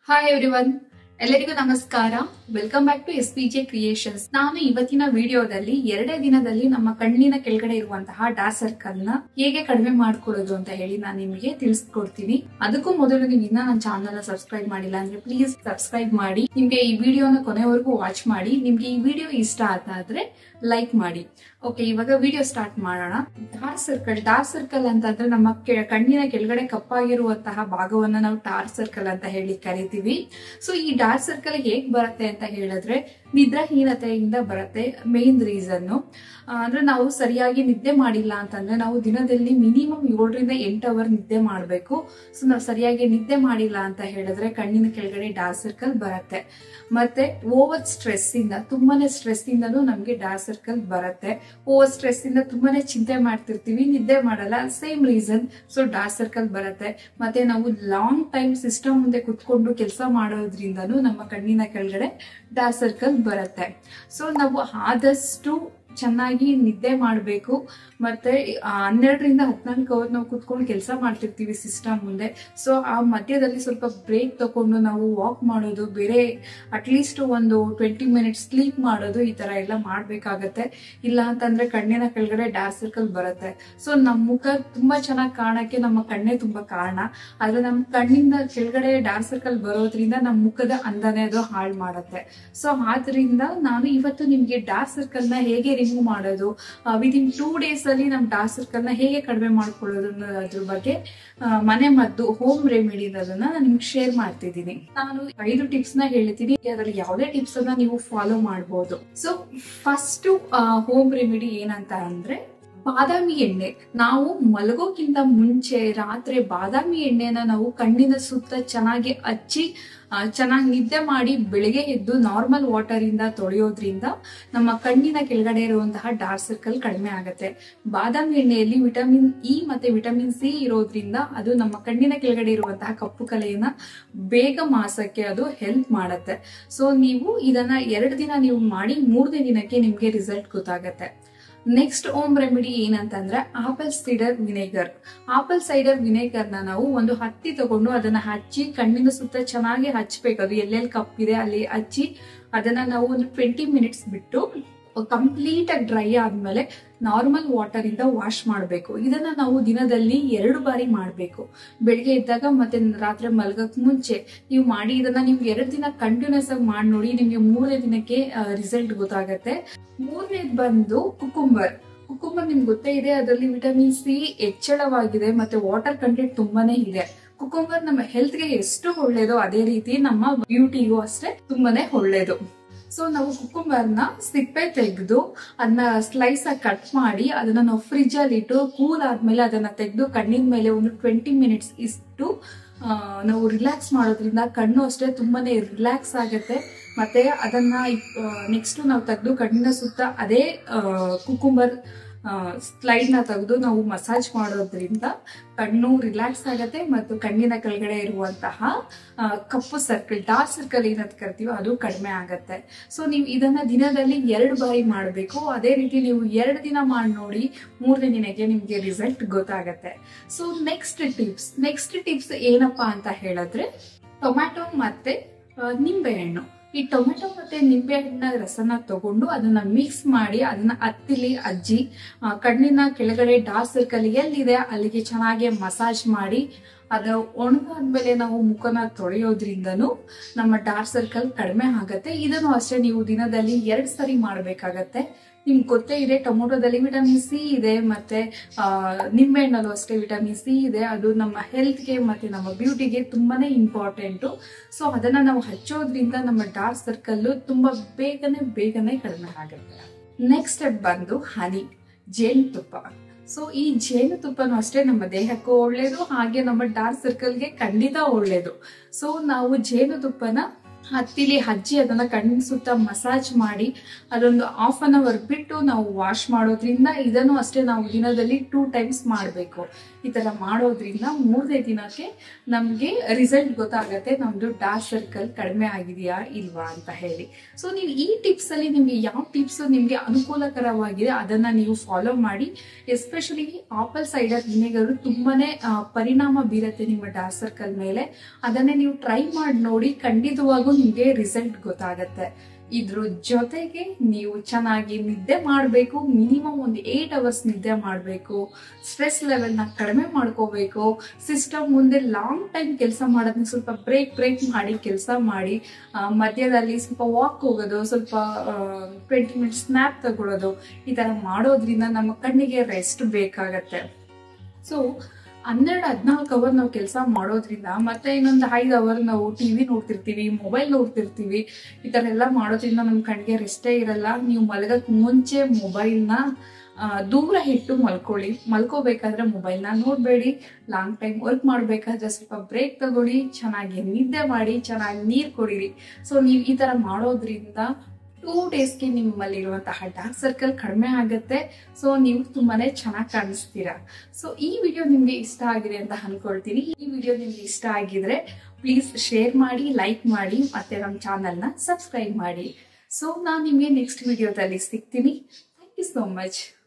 hi everyone ಎಲ್ಲರಿಗೂ ನಮಸ್ಕಾರ welcome back to S P J creations ನಾನು ಇವತ್ತಿನ ವಿಡಿಯೋದಲ್ಲಿ ಎರಡೇ ದಿನದಲ್ಲಿ ನಮ್ಮ ಕಣ್ಣಿನ ಕೆಳಗಡೆ ಇರುವಂತಹ ಡಾರ್ಕ್ ಸರ್ಕಲ್ ನ ಹೇಗೆ ಕಡಿಮೆ ಮಾಡ್ಕೊಳ್ಳೋದು ಅಂತ ಹೇಳಿ ನಾನು ನಿಮಗೆ ತಿಳಿಸ್ಕೊಡ್ತೀನಿ ಅದಕ್ಕೂ ಮೊದಲು ನೀವು ಇನ್ನ ನನ್ನ ಚಾನಲ್ ನ ಸಬ್ಸ್ಕ್ರೈಬ್ ಮಾಡಿಲ್ಲ ಅಂದ್ರೆ ಪ್ಲೀಸ್ ಸಬ್ಸ್ಕ್ರೈಬ್ ಮಾಡಿ ನಿಮ್ಗೆ ಈ ವಿಡಿಯೋನ ಕೊನೆವರೆಗೂ ವಾಚ್ ಮಾಡಿ ನಿಮ್ಗೆ ಈ ವಿಡಿಯೋ ಇಷ್ಟ ಆದ್ರೆ ಲೈಕ್ ಮಾಡಿ ಓಕೆ ಇವಾಗ ವಿಡಿಯೋ ಸ್ಟಾರ್ಟ್ ಮಾಡೋಣ ಡಾರ್ಕ್ ಸರ್ಕಲ್ ಡಾರ್ಕ್ ಸರ್ಕಲ್ ಅಂತಂದ್ರೆ ನಮ್ಮ ಕೆ- ಕಣ್ಣಿನ ಕೆಳಗಡೆ ಕಪ್ಪಾಗಿರುವಂತಹ ಭಾಗವನ್ನ ನಾವು ಡಾರ್ಕ್ ಸರ್ಕಲ್ ಅಂತ ಹೇಳಿ ಕರಿತೀವಿ ಸೊ ಈ ಡಾರ್ಕ್ ಸರ್ಕಲ್ ಹೇಗ್ ಬರುತ್ತೆ ಅಂತ ಹೇಳಿದ್ರೆ ನಿದ್ರಾಹೀನತೆಯಿಂದ ಬರುತ್ತೆ ಮೇನ್ ರೀಸನ್ ಅಂದ್ರೆ ನಾವು ಸರಿಯಾಗಿ ನಿದ್ದೆ ಮಾಡಿಲ್ಲ ಅಂತಂದ್ರೆ ನಾವು ದಿನದಲ್ಲಿ ಮಿನಿಮಮ್ ಏಳರಿಂದ ಎಂಟು ಅವರ್ ನಿದ್ದೆ ಮಾಡಬೇಕು ಸೊ ನಾವು ಸರಿಯಾಗಿ ನಿದ್ದೆ ಮಾಡಿಲ್ಲ ಅಂತ ಹೇಳಿದ್ರೆ ಕಣ್ಣಿನ ಕೆಳಗಡೆ ಡಾರ್ಕ್ ಸರ್ಕಲ್ ಬರುತ್ತೆ ಮತ್ತೆ ಓವರ್ ಸ್ಟ್ರೆಸ್ ಇಂದ ತುಂಬಾನೇ ಸ್ಟ್ರೆಸ್ ಇಂದನೂ ನಮ್ಗೆ ಡಾರ್ಕ್ ಸರ್ಕಲ್ ಬರುತ್ತೆ ಓವರ್ ಸ್ಟ್ರೆಸ್ ಇಂದ ತುಂಬಾನೇ ಚಿಂತೆ ಮಾಡ್ತಿರ್ತೀವಿ ನಿದ್ದೆ ಮಾಡಲ್ಲ same reason so dark circle ಬರುತ್ತೆ ಮತ್ತೆ ನಾವು ಲಾಂಗ್ ಟೈಮ್ ಸಿಸ್ಟಮ್ ಮುಂದೆ ಕುತ್ಕೊಂಡು ಕೆಲಸ ಮಾಡೋದ್ರಿಂದನೂ ನಮ್ಮ ಕಣ್ಣಿನ ಕೆಳಗಡೆ ಡಾರ್ಕ್ ಸರ್ಕಲ್ ಬರುತ್ತೆ ಸೊ ನಾವು ಆದಷ್ಟು ಚೆನ್ನಾಗಿ ನಿದ್ದೆ ಮಾಡಬೇಕು ಮತ್ತೆ ಆ ಹನ್ನೆರಡರಿಂದ ಹದಿನಾಲ್ಕು ಅವರ್ ನಾವು ಕುತ್ಕೊಂಡು ಕೆಲಸ ಮಾಡ್ತಿರ್ತೀವಿ ಸಿಸ್ಟಮ್ ಮುಂದೆ ಸೊ ಆ ಮಧ್ಯದಲ್ಲಿ ಸ್ವಲ್ಪ ಬ್ರೇಕ್ ತಗೊಂಡು ನಾವು ವಾಕ್ ಮಾಡೋದು ಬೇರೆ ಅಟ್ಲೀಸ್ಟ್ ಒಂದು ಟ್ವೆಂಟಿ ಮಿನಿಟ್ಸ್ ಸ್ಲೀಪ್ ಮಾಡೋದು ಈ ತರ ಎಲ್ಲ ಮಾಡ್ಬೇಕಾಗತ್ತೆ ಇಲ್ಲ ಅಂತಂದ್ರೆ ಕಣ್ಣಿನ ಕೆಳಗಡೆ ಡಾರ್ಕ್ ಸರ್ಕಲ್ ಬರುತ್ತೆ ಸೊ ನಮ್ಮ ಮುಖ ತುಂಬಾ ಚೆನ್ನಾಗಿ ಕಾಣಕ್ಕೆ ನಮ್ಮ ಕಣ್ಣೇ ತುಂಬಾ ಕಾರಣ ಆದ್ರೆ ನಮ್ಮ ಕಣ್ಣಿಂದ ಕೆಳಗಡೆ ಡಾರ್ಕ್ ಸರ್ಕಲ್ ಬರೋದ್ರಿಂದ ನಮ್ಮ ಮುಖದ ಅಂದನೆ ಅದು ಹಾಳು ಮಾಡುತ್ತೆ ಸೊ ಆದ್ರಿಂದ ನಾನು ಇವತ್ತು ನಿಮ್ಗೆ ಡಾರ್ಕ್ ಸರ್ಕಲ್ ನ ಹೇಗೆ ರಿಮೂವ್ ಮಾಡೋದು ವಿದಿನ್ ಟೂ ಡೇಸ್ ಅಲ್ಲಿ ನಮ್ ಡಾರ್ಕ್ ಸರ್ಕಲ್ ನ ಹೇಗೆ ಕಡಿಮೆ ಮಾಡ್ಕೊಳ್ಳೋದು ಅನ್ನೋದ್ರ ಬಗ್ಗೆ ಆ, ಮನೆ ಮದ್ದು ಹೋಮ್ ರೆಮಿಡಿ ಅದನ್ನ ನಾನು ನಿಮ್ಗೆ ಶೇರ್ ಮಾಡ್ತಿದ್ದೀನಿ ನಾನು ಐದು ಟಿಪ್ಸ್ ನ ಹೇಳ್ತೀನಿ ಅದ್ರಲ್ಲಿ ಯಾವುದೇ ಟಿಪ್ಸ್ ಅನ್ನ ನೀವು ಫಾಲೋ ಮಾಡಬಹುದು ಸೊ ಫಸ್ಟ್ ಹೋಮ್ ರೆಮಿಡಿ ಏನಂತ ಅಂದ್ರೆ ಬಾದಾಮಿ ಎಣ್ಣೆ ನಾವು ಮಲಗೋಕ್ಕಿಂತ ಮುಂಚೆ ರಾತ್ರಿ ಬಾದಾಮಿ ಎಣ್ಣೆನ ನಾವು ಕಣ್ಣಿನ ಸುತ್ತ ಚೆನ್ನಾಗಿ ಹಚ್ಚಿ ಚೆನ್ನಾಗಿ ನಿದ್ದೆ ಮಾಡಿ ಬೆಳಿಗ್ಗೆ ಎದ್ದು ನಾರ್ಮಲ್ ವಾಟರ್ ಇಂದ ತೊಳೆಯೋದ್ರಿಂದ ನಮ್ಮ ಕಣ್ಣಿನ ಕೆಳಗಡೆ ಇರುವಂತಹ ಡಾರ್ಕ್ ಸರ್ಕಲ್ ಕಡಿಮೆ ಆಗುತ್ತೆ ಬಾದಾಮಿ ಎಣ್ಣೆಯಲ್ಲಿ ವಿಟಮಿನ್ ಇ ಮತ್ತೆ ವಿಟಮಿನ್ ಸಿ ಇರೋದ್ರಿಂದ ಅದು ನಮ್ಮ ಕಣ್ಣಿನ ಕೆಳಗಡೆ ಇರುವಂತಹ ಕಪ್ಪು ಕಲೆಯನ್ನ ಬೇಗ ಮಾಸಕ್ಕೆ ಅದು ಹೆಲ್ಪ್ ಮಾಡುತ್ತೆ ಸೊ ನೀವು ಇದನ್ನ ಎರಡು ದಿನ ನೀವು ಮಾಡಿ ಮೂರನೇ ದಿನಕ್ಕೆ ನಿಮ್ಗೆ ರಿಸಲ್ಟ್ ಗೊತ್ತಾಗತ್ತೆ ನೆಕ್ಸ್ಟ್ ಓಮ್ ರೆಮಿಡಿ ಏನಂತಂದ್ರೆ apple cider vinegar apple cider vinegar ನ ನಾವು ಒಂದು ಹತ್ತಿ ತಗೊಂಡು ಅದನ್ನ ಹಚ್ಚಿ ಕಣ್ಣಿನ ಸುತ್ತ ಚೆನ್ನಾಗಿ ಹಚ್ಬೇಕು ಅದು ಎಲ್ಲೆಲ್ಲಿ ಕಪ್ಪಿದೆ ಅಲ್ಲಿ ಹಚ್ಚಿ ಅದನ್ನ ನಾವು ಒಂದು ಟ್ವೆಂಟಿ ಮಿನಿಟ್ಸ್ ಬಿಟ್ಟು ಕಂಪ್ಲೀಟ್ ಆಗಿ ಡ್ರೈ ಆದ್ಮೇಲೆ ನಾರ್ಮಲ್ ವಾಟರ್ ಇಂದ ವಾಶ್ ಮಾಡಬೇಕು ಇದನ್ನ ನಾವು ದಿನದಲ್ಲಿ ಎರಡು ಬಾರಿ ಮಾಡಬೇಕು ಬೆಳಿಗ್ಗೆ ಎದ್ದಾಗ ಮತ್ತೆ ರಾತ್ರಿ ಮಲ್ಗಕ್ ಮುಂಚೆ ನೀವು ಮಾಡಿ ಇದನ್ನ ನೀವು ಎರಡು ದಿನ ಕಂಟಿನ್ಯೂಸ್ ಆಗಿ ಮಾಡಿ ನೋಡಿ ನಿಮ್ಗೆ ಮೂರನೇ ದಿನಕ್ಕೆ ರಿಸಲ್ಟ್ ಗೊತ್ತಾಗತ್ತೆ ಮೂರನೇದು ಬಂದು ಕುಕುಂಬರ್ ಕುಕುಂಬರ್ ನಿಮ್ಗೆ ಗೊತ್ತೇ ಇದೆ ಅದರಲ್ಲಿ ವಿಟಮಿನ್ ಸಿ ಹೆಚ್ಚಳವಾಗಿದೆ ಮತ್ತೆ ವಾಟರ್ ಕಂಟೆಂಟ್ ತುಂಬಾನೇ ಇದೆ ಕುಕುಂಬರ್ ನಮ್ಮ ಹೆಲ್ತ್ಗೆ ಎಷ್ಟು ಒಳ್ಳೇದೋ ಅದೇ ರೀತಿ ನಮ್ಮ ಬ್ಯೂಟಿಗೂ ಅಷ್ಟೇ ತುಂಬಾನೇ ಒಳ್ಳೇದು ಸೊ ನಾವು ಕುಕುಂಬರ್ನ ಸಿಪ್ಪೆ ತೆಗೆದು ಅದನ್ನ ಸ್ಲೈಸ್ ಆಗಿ ಕಟ್ ಮಾಡಿ ಅದನ್ನ ನಾವು ಫ್ರಿಜ್ ಅಲ್ಲಿ ಇಟ್ಟು ಕೂಲ್ ಆದ್ಮೇಲೆ ಅದನ್ನ ತೆಗೆದು ಕಣ್ಣಿನ ಮೇಲೆ ಒಂದು ಟ್ವೆಂಟಿ ಮಿನಿಟ್ಸ್ ಇಷ್ಟು ಆ, ನಾವು ರಿಲ್ಯಾಕ್ಸ್ ಮಾಡೋದ್ರಿಂದ ಕಣ್ಣು ಅಷ್ಟೇ ತುಂಬಾನೇ ರಿಲ್ಯಾಕ್ಸ್ ಆಗುತ್ತೆ ಮತ್ತೆ ಅದನ್ನ ನೆಕ್ಸ್ಟ್ ನಾವು ತೆಗೆದು ಕಣ್ಣಿನ ಸುತ್ತ ಅದೇ ಕುಕುಂಬರ್ ಸ್ಲೈಡ್ ನ ತೆಗೆದು ನಾವು ಮಸಾಜ್ ಮಾಡೋದ್ರಿಂದ ಕಣ್ಣು ರಿಲ್ಯಾಕ್ಸ್ ಆಗತ್ತೆ ಮತ್ತು ಕಣ್ಣಿನ ಕೆಳಗಡೆ ಇರುವಂತಹ ಆ, ಕಪ್ಪು ಸರ್ಕಲ್ ಡಾರ್ಕ್ ಸರ್ಕಲ್ ಏನಂತ ಕರಿತೀವೋ ಅದು ಕಡಿಮೆ ಆಗತ್ತೆ ಸೊ ನೀವು ಇದನ್ನ ದಿನದಲ್ಲಿ ಎರಡು ಬಾರಿ ಮಾಡಬೇಕು ಅದೇ ರೀತಿ ನೀವು ಎರಡು ದಿನ ಮಾಡಿ ನೋಡಿ ಮೂರನೇ ದಿನಕ್ಕೆ ನಿಮ್ಗೆ ರಿಸಲ್ಟ್ ಗೊತ್ತಾಗತ್ತೆ so next tips next tips ಏನಪ್ಪಾ ಅಂತ ಹೇಳಿದ್ರೆ ಟೊಮ್ಯಾಟೊ ಮತ್ತೆ ಆ, ನಿಂಬೆಹಣ್ಣು ಈ ಟೊಮೆಟೊ ಮತ್ತೆ ನಿಂಬೆ ಹಣ್ಣಿನ ರಸನ ತಗೊಂಡು ಅದನ್ನ ಮಿಕ್ಸ್ ಮಾಡಿ ಅದನ್ನ ಹತ್ತಿಲಿ ಅಜ್ಜಿ ಆ, ಕಣ್ಣಿನ ಕೆಳಗಡೆ ಡಾರ್ಕ್ ಸರ್ಕಲ್ ಎಲ್ಲಿದೆ ಅಲ್ಲಿಗೆ ಚೆನ್ನಾಗಿ ಮಸಾಜ್ ಮಾಡಿ ಅದು ಒಣಗಾದ್ಮೇಲೆ ನಾವು ಮುಖನ ತೊಳೆಯೋದ್ರಿಂದನೂ ನಮ್ಮ ಡಾರ್ಕ್ ಸರ್ಕಲ್ ಕಡಿಮೆ ಆಗತ್ತೆ ಇದನ್ನು ಅಷ್ಟೇ ನೀವು ದಿನದಲ್ಲಿ ಎರಡ್ ಸರಿ ಮಾಡ್ಬೇಕಾಗತ್ತೆ ನಿಮ್ಗೆ ಗೊತ್ತೇ ಇದೆ ಟೊಮೊಟೊದಲ್ಲಿ ವಿಟಮಿನ್ ಸಿ ಇದೆ ಮತ್ತೆ ಆ, ನಿಂಬೆಹಣ್ಣಲ್ಲೂ ಅಷ್ಟೇ ವಿಟಮಿನ್ ಸಿ ಇದೆ ಅದು ನಮ್ಮ ಹೆಲ್ತ್ಗೆ ಮತ್ತೆ ನಮ್ಮ ಬ್ಯೂಟಿಗೆ ತುಂಬಾನೇ ಇಂಪಾರ್ಟೆಂಟು ಸೊ ಅದನ್ನ ನಾವು ಹಚ್ಚೋದ್ರಿಂದ ನಮ್ಮ ಡಾರ್ಕ್ ಸರ್ಕಲ್ ತುಂಬಾ ಬೇಗನೆ ಬೇಗನೆ ಕಡಿಮೆ ಆಗುತ್ತೆ ನೆಕ್ಸ್ಟ್ ಸ್ಟೆಪ್ ಬಂದು ಹನಿ ಜೇನುತುಪ್ಪ ಸೊ ಈ ಜೇನುತುಪ್ಪನೂ ಅಷ್ಟೇ ನಮ್ಮ ದೇಹಕ್ಕೂ ಒಳ್ಳೇದು ಹಾಗೆ ನಮ್ಮ ಡಾರ್ಕ್ ಸರ್ಕಲ್ಗೆ ಖಂಡಿತ ಒಳ್ಳೇದು ಸೊ ನಾವು ಜೇನುತುಪ್ಪನ ಹತ್ತಿಲಿ ಹಚ್ಚಿ ಅದನ್ನ ಕಣ್ಣಿನ ಸುತ್ತ ಮಸಾಜ್ ಮಾಡಿ ಅದೊಂದು ಹಾಫ್ ಅನ್ ಅವರ್ ಬಿಟ್ಟು ನಾವು ವಾಶ್ ಮಾಡೋದ್ರಿಂದ ಇದನ್ನು ಅಷ್ಟೇ ನಾವು ದಿನದಲ್ಲಿ ಟೂ ಟೈಮ್ಸ್ ಮಾಡಬೇಕು ಈ ತರ ಮಾಡೋದ್ರಿಂದ ಮೂರನೇ ದಿನಕ್ಕೆ ನಮ್ಗೆ ರಿಸಲ್ಟ್ ಗೊತ್ತಾಗತ್ತೆ ನಮ್ದು ಡಾರ್ಕ್ ಸರ್ಕಲ್ ಕಡಿಮೆ ಆಗಿದೆಯಾ ಇಲ್ವಾ ಅಂತ ಹೇಳಿ ಸೊ ನೀವು ಈ ಟಿಪ್ಸ್ ಅಲ್ಲಿ ನಿಮ್ಗೆ ಯಾವ ಟಿಪ್ಸ್ ನಿಮ್ಗೆ ಅನುಕೂಲಕರವಾಗಿದೆ ಅದನ್ನ ನೀವು ಫಾಲೋ ಮಾಡಿ ಎಸ್ಪೆಷಲಿ ಆಪಲ್ ಸೈಡರ್ ವಿನೆಗರ್ ತುಂಬಾನೇ ಆ, ಪರಿಣಾಮ ಬೀರತ್ತೆ ನಿಮ್ಮ ಡಾರ್ಕ್ ಸರ್ಕಲ್ ಮೇಲೆ ಅದನ್ನೇ ನೀವು ಟ್ರೈ ಮಾಡಿ ನೋಡಿ ಖಂಡಿತವಾಗೂ ನಿಮ್ಗೆ ರಿಸಲ್ಟ್ ಗೊತ್ತಾಗತ್ತೆ ಇದ್ರ ಜೊತೆಗೆ ನೀವು ಚೆನ್ನಾಗಿ ನಿದ್ದೆ ಮಾಡಬೇಕು ಮಿನಿಮಮ್ ಒಂದು ಏಟ್ ಅವರ್ಸ್ ನಿದ್ದೆ ಮಾಡಬೇಕು ಸ್ಟ್ರೆಸ್ ಲೆವೆಲ್ನ ಕಡಿಮೆ ಮಾಡ್ಕೋಬೇಕು ಸಿಸ್ಟಮ್ ಮುಂದೆ ಲಾಂಗ್ ಟೈಮ್ ಕೆಲಸ ಮಾಡೋದನ್ನ ಸ್ವಲ್ಪ ಬ್ರೇಕ್ ಬ್ರೇಕ್ ಮಾಡಿ ಕೆಲಸ ಮಾಡಿ ಆ, ಮಧ್ಯದಲ್ಲಿ ಸ್ವಲ್ಪ ವಾಕ್ ಹೋಗೋದು ಸ್ವಲ್ಪ ಟ್ವೆಂಟಿ ಮಿನಿಟ್ಸ್ ಸ್ನ್ಯಾಪ್ ತಗೊಳ್ಳೋದು ಈ ಥರ ಮಾಡೋದ್ರಿಂದ ನಮ್ಮ ಕಣ್ಣಿಗೆ ರೆಸ್ಟ್ ಬೇಕಾಗತ್ತೆ ಸೊ ಹನ್ನೆರಡು ಹದಿನಾಲ್ಕು ಅವರ್ ನಾವು ಕೆಲಸ ಮಾಡೋದ್ರಿಂದ ಮತ್ತೆ ಇನ್ನೊಂದು ಐದು ಅವರ್ ನಾವು ಟಿವಿ ನೋಡ್ತಿರ್ತೀವಿ ಮೊಬೈಲ್ ನೋಡ್ತಿರ್ತೀವಿ ಈ ಥರ ಎಲ್ಲ ಮಾಡೋದ್ರಿಂದ ನಮ್ಮ ಕಣ್ಣಿಗೆ ರೆಸ್ಟೇ ಇರಲ್ಲ ನೀವು ಮಲಗಕ್ಕೆ ಮುಂಚೆ ಮೊಬೈಲ್ನ ದೂರ ಇಟ್ಟು ಮಲ್ಕೊಳ್ಳಿ ಮಲ್ಕೋಬೇಕಾದ್ರೆ ಮೊಬೈಲ್ನ ನೋಡಬೇಡಿ ಲಾಂಗ್ ಟೈಮ್ ವರ್ಕ್ ಮಾಡಬೇಕಾದ್ರೆ ಸ್ವಲ್ಪ ಬ್ರೇಕ್ ತಗೊಳ್ಳಿ ಚೆನ್ನಾಗಿ ನಿದ್ದೆ ಮಾಡಿ ಚೆನ್ನಾಗಿ ನೀರು ಕುಡೀರಿ ಸೊ ನೀವು ಈ ಥರ ಮಾಡೋದ್ರಿಂದ ಟೂ ಡೇಸ್ಗೆ ನಿಮ್ಮಲ್ಲಿರುವಂತಹ ಡಾರ್ಕ್ ಸರ್ಕಲ್ ಕಡಿಮೆ ಆಗುತ್ತೆ ಸೊ ನೀವು ತುಂಬಾನೇ ಚೆನ್ನಾಗಿ ಕಾಣಿಸ್ತೀರಾ ಸೊ ಈ ವಿಡಿಯೋ ನಿಮ್ಗೆ ಇಷ್ಟ ಆಗಿದೆ ಅಂತ ಅನ್ಕೊಳ್ತೀನಿ ಈ ವಿಡಿಯೋ ನಿಮ್ಗೆ ಇಷ್ಟ ಆಗಿದ್ರೆ ಪ್ಲೀಸ್ ಶೇರ್ ಮಾಡಿ ಲೈಕ್ ಮಾಡಿ ಮತ್ತೆ ನಮ್ಮ ಚಾನಲ್ನ ಸಬ್ಸ್ಕ್ರೈಬ್ ಮಾಡಿ ಸೊ ನಾನು ನಿಮಗೆ ನೆಕ್ಸ್ಟ್ ವಿಡಿಯೋದಲ್ಲಿ ಸಿಗ್ತೀನಿ ಥ್ಯಾಂಕ್ ಯು ಸೋ ಮಚ್